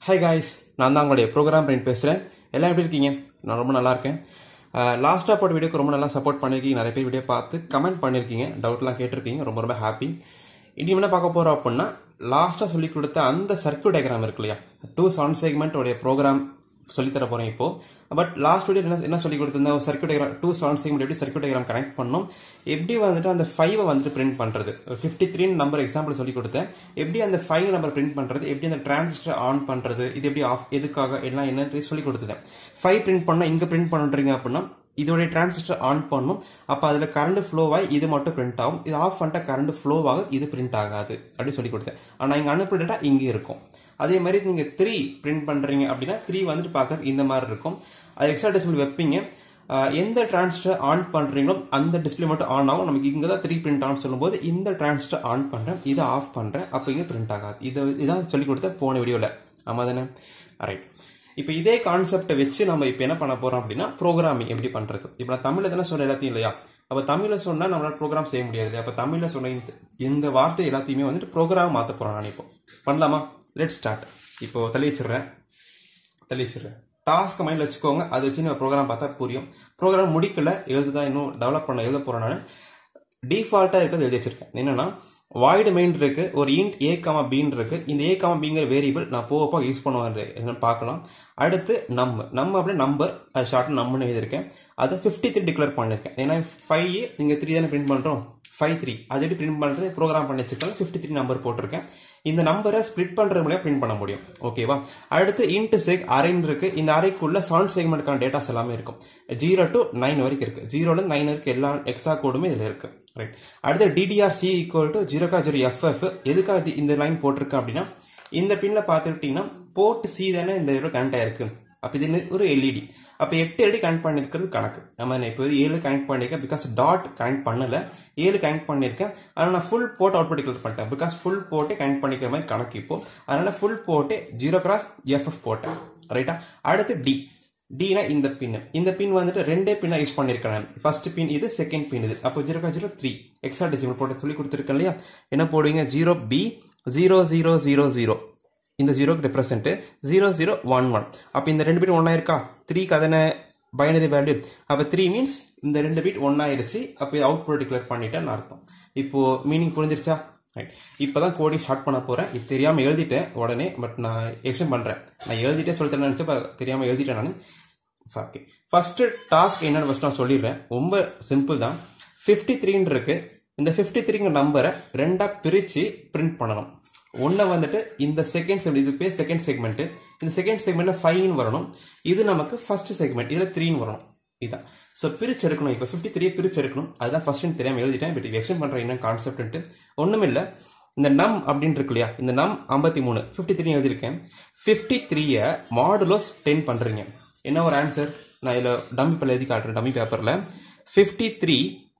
hi guys நான் தான் உங்களுடைய ப்ரோக்ராம் பிரிண்ட் பேசுகிறேன் எல்லாம் எப்படி இருக்கீங்க நான் ரொம்ப நல்லா இருக்கேன் லாஸ்ட்டாக போட்ட வீடியோக்கு ரொம்ப நல்லா சப்போர்ட் பண்ணியிருக்கீங்க நிறைய பேர் வீடியோ பார்த்து கமெண்ட் பண்ணியிருக்கீங்க டவுட்லாம் கேட்டிருக்கீங்க ரொம்ப ரொம்ப ஹாப்பி இனி என்ன பார்க்க போகிறோம் அப்படின்னா லாஸ்ட்டாக சொல்லி கொடுத்த அந்த சர்க்கியூட் டயக்ராம் இருக்கு இல்லையா டூ சவுண்ட் செக்மெண்ட்டோடைய ப்ரோக்ராம் சொல்லித்தர போகிறேன் இப்போ பட் லாஸ்ட் வீடியோ என்ன என்ன சொல்லி கொடுத்திருந்தேன் circuit diagram to sound segment எப்படி சர்க்கியூட் டயக்ராம் கனெக்ட் பண்ணணும் எப்படி வந்துட்டு அந்த ஃபைவை வந்துட்டு பிரிண்ட் பண்ணுறது ஒரு ஃபிஃப்டி த்ரீ நம்பர் எக்ஸாம்பிள் சொல்லி கொடுத்தேன் எப்படி அந்த ஃபைவ் நம்பர் பிரிண்ட் பண்ணுறது எப்படி அந்த டிரான்சிஸ்டர் ஆன் பண்ணுறது இது எப்படி ஆஃப் எதுக்காக எல்லாம் என்னன்னு சொல்லி கொடுத்துட்டேன் ஃபைவ் பிரிண்ட் பண்ணால் இங்கே பிரிண்ட் பண்ணுறீங்க அப்படின்னா இதோடைய டிரான்சிஸ்டர் ஆன் பண்ணும் அப்போ அதில் கரண்ட் ஃப்ளோவாகி இது மட்டும் பிரிண்ட் ஆகும் இது ஆஃப் பண்ணிட்டா கரண்ட் ஃப்ளோவாக இது பிரிண்ட் ஆகாது அப்படின்னு சொல்லி கொடுத்தேன் ஆனால் இங்கே அனுப்பிட்டா இங்கே இருக்கும் அதே மாதிரி நீங்கள் த்ரீ பிரிண்ட் பண்ணுறீங்க அப்படின்னா த்ரீ வந்துட்டு பார்க்கறது இந்த மாதிரி இருக்கும் அது எக்ஸ்ட்ரா டிஸ்பிளே வைப்பீங்க எந்த டிரான்சிஸ்டர் ஆன் பண்ணுறீங்களோ அந்த டிஸ்பிளே மட்டும் ஆன் ஆகும் நமக்கு இங்கே தான் த்ரீ பிரிண்ட் ஆன் சொல்லும்போது இந்த டிரான்சிஸ்டர் ஆன் பண்ணுறேன் இதை ஆஃப் பண்ணுறேன் அப்போ இங்கே பிரிண்ட் ஆகாது இதை இதான் சொல்லி கொடுத்த போன வீடியோவில் ஆமாம் தானே ரைட் இப்போ இதே கான்செப்டை வச்சு நம்ம இப்போ என்ன பண்ண போறோம் அப்படின்னா ப்ரோக்ராமிங் எப்படி பண்றது இப்போ நான் தமிழ்ல தானே சொல்ல எல்லாத்தையும் இல்லையா அப்போ தமிழ்ல சொன்னா நம்மளால ப்ரோக்ராம் செய்ய முடியாது இல்லையா அப்போ தமிழ்ல சொன்ன இந்த இந்த வார்த்தை எல்லாத்தையுமே வந்துட்டு ப்ரோக்ராம் மாற்ற போறோம் நான் இப்போ பண்ணலாமா லெட் ஸ்டார்ட் இப்போ தள்ளி வச்சிடுறேன் தள்ளி வச்சிடுறேன் டாஸ்க் மைண்டில் வச்சுக்கோங்க அதை வச்சு நம்ம ப்ரோக்ராம் பார்த்தா புரியும் ப்ரோக்ராம் முடிக்கல எழுதுதான் இன்னும் டெவலப் பண்ண எழுத போறேன் நான் டிஃபால்ட்டாக இருக்கிறது எழுதி வச்சிருக்கேன் என்னன்னா வாய்டு மெயின் இருக்கு ஒரு இன்ட் ஏ காமா பின் இருக்கு இந்த ஏ காமா பிங்கிற வேரியபிள் நான் போக போக யூஸ் பண்ணுவேன் என்னன்னு பார்க்கலாம் அடுத்து நம் நம்ம அப்படியே நம்பர் அது ஷார்ட் நம்பர்னு எழுதியிருக்கேன் அதை ஃபிஃப்டி த்ரீ டிக்ளேர் பண்ணியிருக்கேன் ஏன்னா ஃபைவ் நீங்கள் த்ரீ தானே பிரிண்ட் பண்ணுறோம் ஃபைவ் த்ரீ அது எப்படி பிரிண்ட் பண்ணுறது ப்ரோக்ராம் பண்ணி வச்சிருக்காங்க ஃபிஃப்டி த்ரீ நம்பர் போட்டிருக்கேன் இந்த நம்பரை ஸ்ப்ளிட் பண்ணுறது மூலியம் பிரிண்ட் பண்ண முடியும் ஓகேவா அடுத்து இன்ட் செக் அரைன்னு இருக்கு இந்த அரைக்குள்ள சவுண்ட் செக்மெண்ட்கான டேட்டாஸ் எல்லாமே இருக்கும் ஜீரோ டு நைன் வரைக்கும் இருக்கு ஜீரோல நைன் வரைக்கும் எல்லா எக்ஸ்ட்ரா கோடுமே இதில் இருக்கு ரைட் அடுத்து D D R C equal to zero கா ஜீரோ எஃப்எஃப் எதுக்காக இந்த லைன் போட்டிருக்கேன் அப்படின்னா இந்த பின்ல பார்த்துக்கிட்டீங்கன்னா போர்ட் சி தானே இந்த இதில் கனெக்ட் ஆயிருக்கு அப்போ இது ஒரு எல்இடி அப்போ எட்டு எல்இடி கனெக்ட் பண்ணிருக்கிறது கணக்கு நம்ம இப்போ ஏழு கனெக்ட் பண்ணியிருக்கேன் பிகாஸ் டாட் கனெக்ட் பண்ணல ஏழு கனெக்ட் பண்ணியிருக்கேன் ஆனால் நான் ஃபுல் போர்ட் அவுட் டிக்ளேர் பண்ணிட்டேன் பிகாஸ் ஃபுல் போர்ட்டே கனெக்ட் பண்ணிக்கிற மாதிரி கணக்கு இப்போ அதனால ஃபுல் போர்ட்டே ஜீரோ கிராஸ் எஃப்எஃப் போட்டேன் ரைட்டா அடுத்து டி டினா இந்த பின் இந்த பின் வந்துட்டு ரெண்டே பின்னா யூஸ் பண்ணிருக்கேன் ஃபர்ஸ்ட் பின் இது செகண்ட் பின் இது அப்போ zero zero three extra decimal போட்டு சொல்லி கொடுத்துருக்கேன் இல்லையா என்ன போடுவீங்க zero b zero zero zero zero இந்த ஜீரோக்கு represent zero zero one one அப்போ இந்த ரெண்டு பீட் ஒன்றா இருக்கா த்ரீக்கு அதன பைனரி வேல்யூ அப்போ த்ரீ மீன்ஸ் இந்த ரெண்டு பீட் ஒன்னாயிருச்சு அப்போ இது அவுட் புட் டிக்ளேர் பண்ணிட்டேன்னு அர்த்தம் இப்போ மீனிங் புரிஞ்சிருச்சா ரைட் இப்போ தான் கோடிங் ஸ்டார்ட் பண்ண போகிறேன் இது தெரியாமல் எழுதிட்டேன் உடனே பட் நான் எக்ஸ்பிளைன் பண்ணுறேன் நான் எழுதிட்டே சொல்லிட்டேன் நினச்சா தெரியாமல் எழுதிட்டேன் நான் ஓகே ஃபஸ்ட்டு டாஸ்க் என்னென்னு ஃபஸ்ட் நான் சொல்லிடுறேன் ரொம்ப சிம்பிள் தான் ஃபிஃப்டி த்ரீன்னு இருக்கு இந்த ஃபிஃப்டி த்ரீங்க நம்பரை ரெண்டாக பிரித்து பிரிண்ட் பண்ணணும் ஒன்றை வந்துட்டு இந்த செகண்ட் செக்மெண்ட் இது பேர் செகண்ட் செக்மெண்ட் இந்த செகண்ட் செக்மெண்ட்ல ஃபைவ்னு வரணும் இது நமக்கு ஃபர்ஸ்ட் செக்மெண்ட் இதில் த்ரீன்னு வரணும் இதான் ஸோ பிரிச்சு எடுக்கணும் இப்போ ஃபிஃப்டி த்ரீ பிரிச்சு எடுக்கணும் அதுதான் ஃபர்ஸ்ட் தெரியாமல் எழுதிட்டேன் பட் எக்ஸ்பிளைன் பண்ணுறேன் என்ன கான்செப்ட் ஒன்றும் இல்லை இந்த நம் அப்படின்னு இருக்கு இல்லையா இந்த நம் ஐம்பத்தி மூணு ஃபிஃப்டி த்ரீ எழுதியிருக்கேன் ஃபிஃப்டி த்ரீயை மாடுலோஸ் டென் பண்ணுறீங்க என்ன ஒரு ஆன்சர் நான் இதில் டம்மி பேப்பர் எழுதி காட்டுறேன் டம்மி பேப்பரில் ஃபிஃப்டி த்ரீ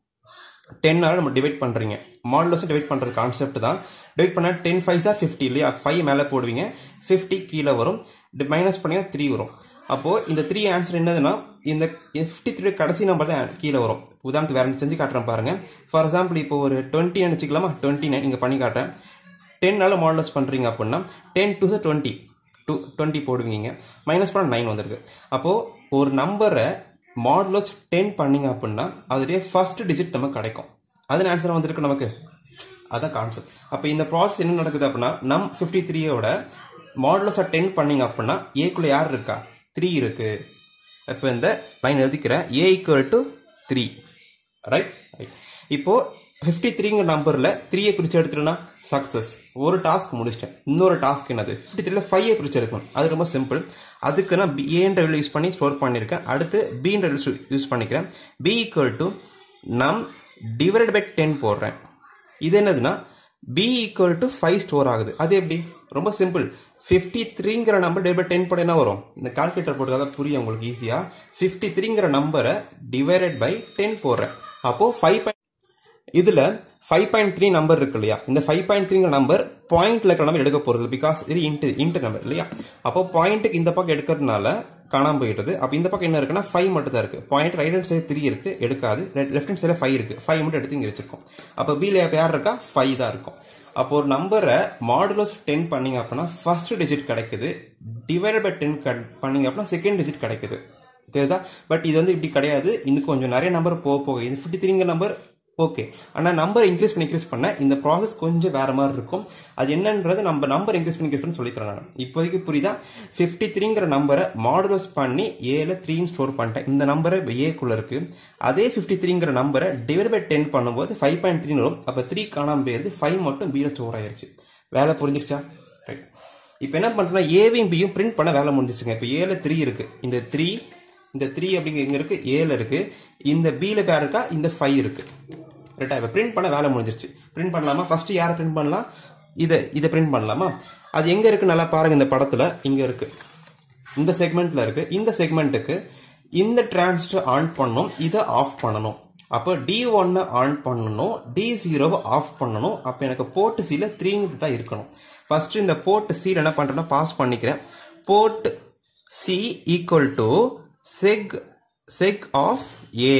டென்னால நம்ம டிவைட் பண்ணுறீங்க மாடுலோஸ் டிவைட் பண்ணுறது கான்செப்ட் தான் டிவைட் பண்ணால் டென் ஃபைவ் சார் ஃபிஃப்டி இல்லையா ஃபைவ் மேலே போடுவீங்க ஃபிஃப்டி கீழே வரும் மைனஸ் பண்ணிங்கன்னா த்ரீ வரும் அப்போது இந்த த்ரீ ஆன்சர் என்னதுன்னா இந்த ஃபிஃப்டி த்ரீ கடைசி நம்பர் தான் கீழே வரும் உதாரணத்துக்கு வேறு செஞ்சு காட்டுறேன் பாருங்க ஃபார் எக்ஸாம்பிள் இப்போ ஒரு டுவெண்ட்டி நினச்சிக்கலாமா டுவெண்ட்டி நைன் இங்கே பண்ணி காட்டுறேன் டென்னால மாடுலஸ் பண்ணுறீங்க அப்படின்னா ten two sir twenty two twenty போடுவீங்க மைனஸ் பண்ண நைன் வந்துடுது அப்போது ஒரு நம்பரை மாடுலஸ் டென் பண்ணீங்க அப்படின்னா அதோடைய ஃபர்ஸ்ட் டிஜிட் நமக்கு கிடைக்கும் அது ஆன்சர் வந்திருக்கு நமக்கு அதான் கான்செப்ட் அப்போ இந்த ப்ராசஸ் என்ன நடக்குது அப்படின்னா நம் ஃபிஃப்டி த்ரீயோட மாடுலஸை டென் பண்ணீங்க அப்படின்னா ஏக்குள்ள யார் இருக்கா த்ரீ இருக்கு இப்போ இந்த லைன் எழுதிக்கிறேன் a equal to three right right இப்போ ஃபிஃப்டி த்ரீங்கிற நம்பரில் த்ரீயை பிரித்து எடுத்துட்டோன்னா சக்ஸஸ் ஒரு டாஸ்க் முடிச்சிட்டேன் இன்னொரு டாஸ்க் என்னது ஃபிஃப்டி த்ரீல ஃபைவ் பிரித்து எடுக்கணும் அது ரொம்ப சிம்பிள் அதுக்கு நான் ஏன்ற வேல்யூ யூஸ் பண்ணி ஸ்டோர் பண்ணியிருக்கேன் அடுத்து பின்ற வேல்யூ யூஸ் பண்ணிக்கிறேன் b equal to num divide by ten போடுறேன் இது என்னதுன்னா b equal to five store ஆகுது அது எப்படி ரொம்ப சிம்பிள் ஃபிஃப்டி த்ரீங்கிற நம்பர் டிவைட் பை டென் போட என்ன வரும் இந்த கால்குலேட்டர் போட்டு தான் புரியும் உங்களுக்கு ஈஸியாக ஃபிஃப்டி த்ரீங்கிற நம்பரை டிவைடட் பை டென் போடுறேன் அப்போ ஃபைவ் இதுல ஃபைவ் பாயிண்ட் த்ரீ நம்பர் இருக்கு இல்லையா இந்த ஃபைவ் பாயிண்ட் த்ரீங்கிற நம்பர் பாயிண்ட்ல இருக்கிற நம்பர் எடுக்க போறது பிகாஸ் இது இன்ட்டு இன்ட்டு நம்பர் இல்லையா அப்போ பாயிண்ட்டுக்கு இந்த பக்கம் எடுக்கிறதுனால காணாம போயிடுது அப்போ இந்த பக்கம் என்ன இருக்குன்னா ஃபைவ் மட்டும் தான் இருக்கு point right hand side three இருக்கு எடுக்காது லெஃப்ட் ஹேண்ட் சைடில் ஃபைவ் இருக்கு ஃபைவ் மட்டும் எடுத்து இங்கே வச்சிருக்கோம் அப்போ பியில் யார் இருக்கா ஃபைவ் தான் இருக்கும் அப்போ ஒரு நம்பரை மாடுலஸ் டென் பண்ணீங்க அப்படின்னா ஃபர்ஸ்ட் டிஜிட் கிடைக்குது டிவைடட் பை டென் பண்ணீங்க அப்படின்னா செகண்ட் டிஜிட் கிடைக்குது தெரியுதா பட் இது வந்து இப்படி கிடையாது இன்னும் கொஞ்சம் நிறைய நம்பர் போக போக இது ஃபிஃப்டி த்ரீங்க நம்பர் ஓகே ஆனால் நம்பர் இன்க்ரீஸ் பண்ணி இன்க்ரீஸ் பண்ண இந்த ப்ராசஸ் கொஞ்சம் வேற மாதிரி இருக்கும் அது என்னன்றது நம்ம நம்பர் இன்க்ரீஸ் பண்ணி இன்க்ரீஸ் பண்ணி சொல்லித்தரேன் நான் இப்போதைக்கு புரியுதா ஃபிஃப்டி த்ரீங்கிற நம்பரை மாடுலஸ் பண்ணி ஏல த்ரீன்னு ஸ்டோர் பண்ணிட்டேன் இந்த நம்பரை ஏக்குள்ள இருக்கு அதே ஃபிஃப்டி த்ரீங்கிற நம்பரை டிவைட் பை டென் பண்ணும்போது ஃபைவ் பாயிண்ட் த்ரீ வரும் அப்போ த்ரீ காணாம போயிருது ஃபைவ் மட்டும் பீல ஸ்டோர் ஆயிருச்சு வேலை புரிஞ்சிருச்சா ரைட் இப்போ என்ன பண்ணுறேன்னா ஏவையும் பியும் பிரிண்ட் பண்ண வேலை முடிஞ்சிச்சுங்க இப்போ ஏல த்ரீ இருக்கு இந்த த்ரீ இந்த த்ரீ அப்படிங்க இங்க இருக்கு ஏல இருக்கு இந்த பில பேர் இருக்கா இந்த ஃபைவ் இருக்கு ரைட்டா இப்போ பிரிண்ட் பண்ண வேலை முடிஞ்சிருச்சு பிரிண்ட் பண்ணலாமா ஃபர்ஸ்ட் யாரை பிரிண்ட் பண்ணலாம் இதை இதை பிரிண்ட் பண்ணலாமா அது எங்க இருக்கு நல்லா பாருங்க இந்த படத்துல இங்க இருக்கு இந்த செக்மெண்ட்ல இருக்கு இந்த செக்மெண்ட்டுக்கு இந்த டிரான்சிஸ்டர் ஆன் பண்ணணும் இதை ஆஃப் பண்ணணும் அப்போ டி ஒன்னை ஆன் பண்ணணும் டி ஜீரோவை ஆஃப் பண்ணணும் அப்போ எனக்கு போர்ட் சில த்ரீ தான் இருக்கணும் ஃபர்ஸ்ட் இந்த போர்ட் சியில் என்ன பண்றேன்னா பாஸ் பண்ணிக்கிறேன் port c equal to check check of a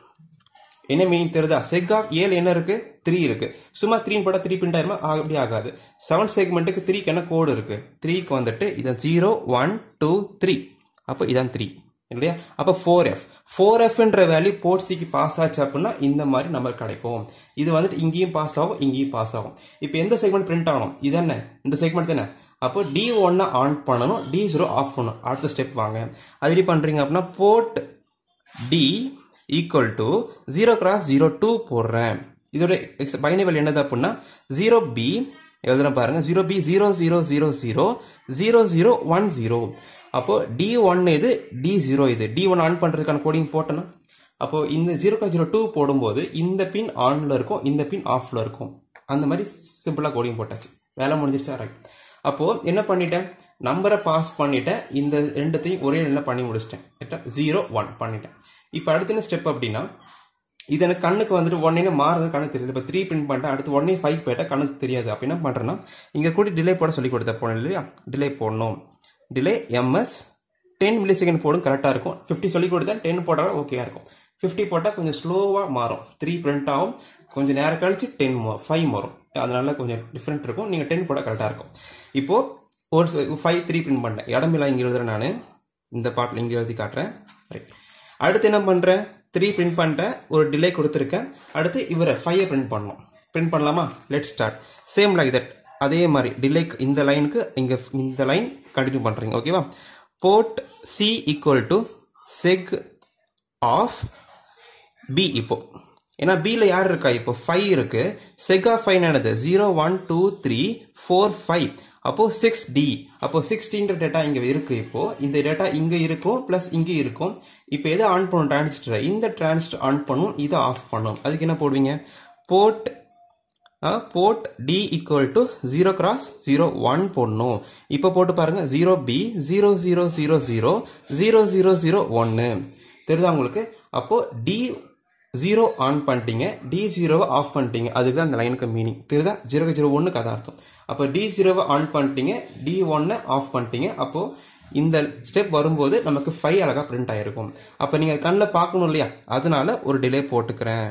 என்ன மீனிங் தெரியுதா செக் ஆஃப் ஏல என்ன இருக்கு த்ரீ இருக்கு சும்மா த்ரீன்னு போட்டா த்ரீ பிரிண்ட் ஆயிருமா அப்படி ஆகாது செவன் செக்மெண்ட்டுக்கு த்ரீக்கு என்ன கோடு இருக்கு த்ரீக்கு வந்துட்டு இதான் ஜீரோ ஒன் டூ த்ரீ அப்போ இதான் த்ரீ இல்லையா அப்போ ஃபோர் எஃப் ஃபோர் எஃப்ன்ற வேல்யூ போர்ட் சிக்கு பாஸ் ஆச்சு அப்படின்னா இந்த மாதிரி நம்பர் கிடைக்கும் இது வந்துட்டு இங்கேயும் பாஸ் ஆகும் இங்கேயும் பாஸ் ஆகும் இப்போ எந்த செக்மெண்ட் பிரிண்ட் ஆகணும் இது என்ன இந்த செக்மெண்ட் தானே அப்போ டி ஒன்னை ஆன் பண்ணணும் டி ஜீரோ ஆஃப் பண்ணணும் அடுத்த ஸ்டெப் வாங்க அது எப்படி பண்றீங்க அப்படின்னா port d equal to zero cross zero two போடுறேன் இதோட பைனவல் என்னது அப்படின்னா ஜீரோ பி எழுதுறேன் பாருங்க zero b zero zero zero zero zero zero one zero அப்போ டி ஒன் இது டி ஜீரோ இது டி ஒன் ஆன் பண்றதுக்கான கோடிங் போட்டேன்னா அப்போ இந்த ஜீரோ கிராஸ் ஜீரோ டூ போடும்போது இந்த பின் ஆன்ல இருக்கும் இந்த பின் ஆஃப்ல இருக்கும் அந்த மாதிரி சிம்பிளா கோடிங் போட்டாச்சு வேலை முடிஞ்சிருச்சா ரைட் அப்போ என்ன பண்ணிட்டேன் நம்பரை பாஸ் பண்ணிட்டேன் இந்த ரெண்டுத்தையும் ஒரே நிலையில் பண்ணி முடிச்சிட்டேன் ஜீரோ ஒன் பண்ணிட்டேன் இப்போ அடுத்து என்ன ஸ்டெப் அப்படின்னா இது எனக்கு கண்ணுக்கு வந்துட்டு உடனே மாறுறது கணக்கு தெரியல இப்போ த்ரீ பிரிண்ட் பண்ணிட்டேன் அடுத்து உடனே ஃபைவ் போயிட்டா கணக்கு தெரியாது அப்போ என்ன பண்ணுறேன்னா இங்கே கூட டிலே போட சொல்லி கொடுத்த போனேன் இல்லையா டிலே போடணும் delay ms ten millisecond போடும் கரெக்டாக இருக்கும் ஃபிஃப்டி சொல்லி கொடுத்தா டென் போட்டாலும் ஓகேயா இருக்கும் ஃபிஃப்டி போட்டால் கொஞ்சம் ஸ்லோவாக மாறும் த்ரீ பிரிண்ட் ஆகும் கொஞ்சம் நேரம் கழிச்சு டென் ஃபைவ் வரும் அதனால கொஞ்சம் டிஃப்ரெண்ட் இருக்கும் நீங்கள் டென் போட்டால் கரெக்டாக இருக்கும் இப்போ ஒரு ஃபைவ் த்ரீ பிரிண்ட் பண்ணேன் இடமில்லா இங்கே எழுதுறேன் நான் இந்த பாட்டில் இங்கே எழுதி காட்டுறேன் ரைட் அடுத்து என்ன பண்ணுறேன் த்ரீ பிரிண்ட் பண்ணிட்டேன் ஒரு டிலே கொடுத்துருக்கேன் அடுத்து இவரை ஃபைவ் பிரிண்ட் பண்ணணும் பிரிண்ட் பண்ணலாமா let start same like that அதே மாதிரி டிலே இந்த லைனுக்கு இங்கே இந்த லைன் கண்டினியூ பண்ணுறீங்க ஓகேவா port c equal to check of b இப்போ ஏன்னா பியில் யார் இருக்கா இப்போ ஃபைவ் இருக்கு செகா ஃபைவ் என்னது zero one two three four five அப்போ சிக்ஸ் டி அப்போ சிக்ஸ்டின்ற டேட்டா இங்க இருக்கு இப்போ இந்த டேட்டா இங்க இருக்கும் பிளஸ் இங்க இருக்கும் இப்போ எதை ஆன் பண்ணும் டிரான்சிஸ்டர் இந்த டிரான்சிஸ்டர் ஆன் பண்ணும் இதை ஆஃப் பண்ணும் அதுக்கு என்ன போடுவீங்க port port d equal to zero cross zero one போடணும் இப்போ போட்டு பாருங்க zero b zero zero zero zero zero zero zero ஒன்னு தெரியுதா உங்களுக்கு அப்போ டி ஜீரோ ஆன் பண்ணிட்டீங்க டி ஜீரோவை ஆஃப் பண்ணிட்டீங்க அதுக்கு தான் அந்த லைனுக்கு மீனிங் தெரியுதா ஜீரோ ஜீரோ ஒன்னுக்கு அது அர்த்தம் அப்போ டி ஜீரோவை ஆன் பண்ணிட்டீங்க டி ஒன்னை ஆஃப் பண்ணிட்டீங்க அப்போ இந்த ஸ்டெப் வரும்போது நமக்கு ஃபைவ் அழகா பிரிண்ட் ஆயிருக்கும் அப்போ நீங்க கண்ணில் பார்க்கணும் இல்லையா அதனால ஒரு டிலே போட்டுக்கிறேன்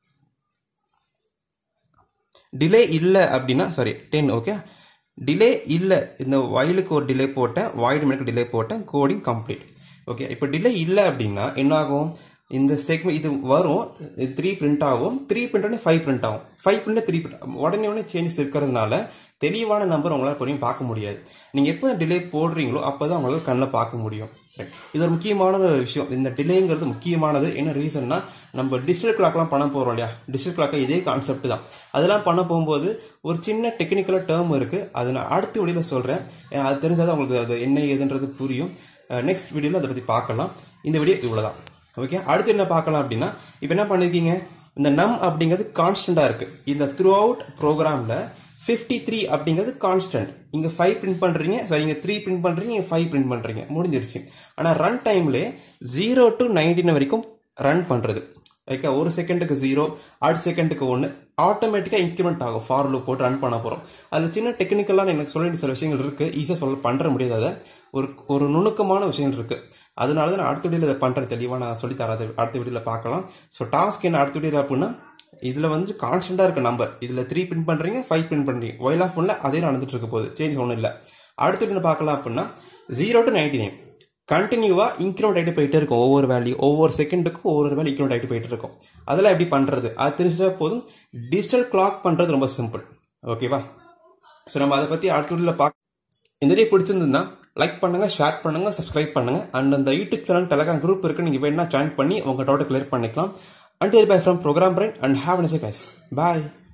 டிலே இல்லை அப்படின்னா சாரி டென் ஓகே டிலே இல்லை இந்த வயலுக்கு ஒரு டிலே போட்டேன் வாய்டு மினுக்கு டிலே போட்டேன் கோடிங் கம்ப்ளீட் ஓகே இப்போ டிலே இல்லை அப்படின்னா என்ன ஆகும் இந்த செக்மெண்ட் இது வரும் த்ரீ பிரிண்ட் ஆகும் த்ரீ பிரிண்ட் உடனே ஃபைவ் பிரிண்ட் ஆகும் ஃபைவ் பிரிண்ட் த்ரீ பிரிண்ட் உடனே உடனே சேஞ்சஸ் இருக்கிறதுனால தெளிவான நம்பர் உங்களால் பொறுமையும் பார்க்க முடியாது நீங்கள் எப்போ டிலே போடுறீங்களோ அப்போ தான் உங்களால் கண்ணில் பார்க்க முடியும் இது ஒரு முக்கியமான ஒரு விஷயம் இந்த டிலேங்கிறது முக்கியமானது என்ன ரீசன்னா நம்ம டிஜிட்டல் கிளாக்லாம் பண்ண போகிறோம் இல்லையா டிஜிட்டல் கிளாக் இதே கான்செப்ட் தான் அதெல்லாம் பண்ண போகும்போது ஒரு சின்ன டெக்னிக்கலாக டேர்ம் இருக்கு அது நான் அடுத்த வீடியோவில் சொல்கிறேன் அது தெரிஞ்சாதான் உங்களுக்கு அது என்ன ஏதுன்றது புரியும் நெக்ஸ்ட் வீடியோவில் அதை பற்றி பார்க்கலாம் இந்த வீடியோ இவ்வளோதான் ஓகே அடுத்து என்ன பார்க்கலாம் அப்படின்னா இப்போ என்ன பண்ணிருக்கீங்க இந்த நம் அப்படிங்கிறது கான்ஸ்டண்டா இருக்கு இந்த த்ரூ அவுட் ப்ரோக்ராம்ல ஃபிஃப்டி த்ரீ அப்படிங்கிறது கான்ஸ்டன்ட் இங்க ஃபைவ் பிரிண்ட் பண்றீங்க சாரி இங்க த்ரீ பிரிண்ட் பண்றீங்க இங்க ஃபைவ் பிரிண்ட் பண்றீங்க முடிஞ்சிருச்சு ஆனா ரன் டைம்ல ஜீரோ டு நைன்டீன் வரைக்கும் ரன் பண்றது ஓகே ஒரு செகண்டுக்கு ஜீரோ அடுத்த செகண்டுக்கு ஒன்று ஆட்டோமேட்டிக்காக இன்க்ரிமெண்ட் ஆகும் ஃபார் லூப் போட்டு ரன் பண்ண போகிறோம் அதில் சின்ன டெக்னிக்கலான எனக்கு சொல்ல வேண்டிய சில விஷயங்கள் இருக்குது ஈஸியாக சொல்ல பண்ணுற முடியாத ஒரு ஒரு நுணுக்கமான விஷயங்கள் இருக்குது அதனால தான் நான் அடுத்த வீடியோவில் இதை பண்ணுறேன் தெளிவாக நான் சொல்லி தராது அடுத்த வீடியோவில் பார்க்கலாம் ஸோ டாஸ்க் என்ன அடுத்த வீடியோவில் அப்படின்னா இதில் வந்து கான்ஸ்டண்டாக இருக்க நம்பர் இதில் த்ரீ பிரிண்ட் பண்ணுறீங்க ஃபைவ் பிரிண்ட் பண்ணுறீங்க ஒயில் ஆஃப் ஒன்ல அதே நடந்துட்டு இருக்க போகுது சேஞ்ச் ஒன்றும் இல்லை அடுத்து என்ன பார்க்கலாம் அப்படின்னா ஜீரோ டு நைன்டி நைன் கண்டினியூவாக இன்க்ரிமெண்ட் ஆகிட்டு போயிட்டே இருக்கும் ஒவ்வொரு வேல்யூ ஒவ்வொரு செகண்டுக்கும் ஒவ்வொரு வேல்யூ இன்க்ரிமெண்ட் ஆகிட்டு போயிட்டு இருக்கும் அதெல்லாம் எப்படி பண்ணுறது அது தெரிஞ்சிட்டா போதும் டிஜிட்டல் கிளாக் பண்ணுறது ரொம்ப சிம்பிள் ஓகேவா ஸோ நம்ம அதை பற்றி அடுத்த வீடியோவில் பார்க்க இந்த வீடியோ பிடிச்சிருந்ததுன்னா லைக் பண்ணுங்க ஷேர் பண்ணுங்க சப்ஸ்கிரைப் பண்ணுங்க அண்ட் அந்த யூடியூப் சேனல் டெலகிராம் குரூப் இருக்கு நீங்க வேணா ஜாயின் பண்ணி உங்க டவுட் கிளியர் பண்ணிக்கலாம் and bye from program brain and have ness guys bye